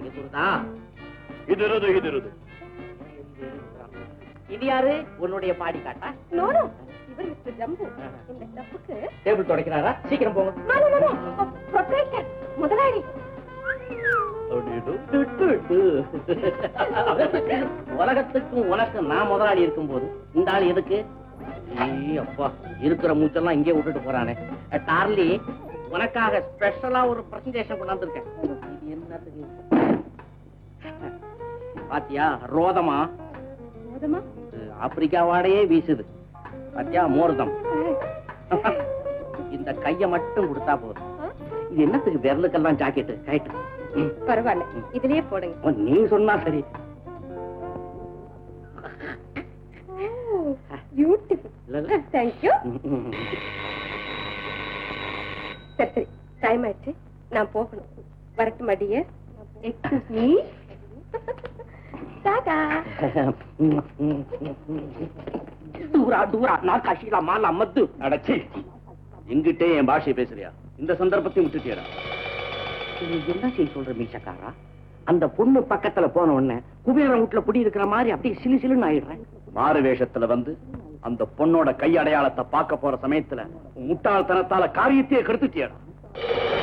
எதுதா ಇದಿರುದು ಇದಿರುದು இது யாரு உன்னுடைய பாடி காட்டா நோ நோ இவர் மிஸ்டர் ஜம்பு இந்த கிளப்புக்கு டேபிள் துடைக்கிறாரா சீக்கிரம் போங்க நோ நோ நோ ப்ரொப்ரைட்டர் முதலாளி உலகத்துக்கும் உனக்கு நான் முதலாளி இருக்கும்போது இந்த ஆள் எதுக்கு ஏய் அப்பா இருக்கிற மூச்செல்லாம் இங்கே விட்டுட்டு போறானே அஹ், டார்லி உனக்காக ஸ்பெஷலா ஒரு பிரசன்டேஷன் கொண்டாந்துருக்கேன் இது என்னத்துக்கு பாத்தியா ரோதமா போதுமா இது ஆப்பிரிக்கா வாடையே வீசுது பாத்தியா மோர்தம் இந்த கைய மட்டும் கொடுத்தா போதும் இது என்னத்துக்கு விரலுக்கெல்லாம் ஜாக்கெட்டு ரைட்டு ம். பரவாயில்ல இதுலயே போடுங்க ஓ, நீ சொன்னா சரி பியூட்டிஃபுல் இல்ல தேங்க்யூ சரி சரி டைம் ஆயிடுச்சு நான் போகணும் வரட்டுமா டியர் எக்ஸ்கியூஸ் மீ டாடா தூரா தூரா நான் காஷிலா மாலா மத்து அடச்சி எங்கிட்டே என் பாஷையை பேசுறியா இந்த சந்தர்ப்பத்தையும் விட்டுட்டியடா நீ என்ன செய்ய சொல்ற மீசக்காரா அந்த பொண்ணு பக்கத்துல போன உடனே குபேர வீட்டுல குடி இருக்கிற மாதிரி அப்படியே சிலு சிலுன்னு ஆயிடுறேன் மாறு வேஷத்துல வந்து அந்த பொண்ணோட கை அடையாளத்தை பார்க்க போற சமயத்துல உன் முட்டாள்தனத்தால காரியத்தையே கெடுத்துட்டியடா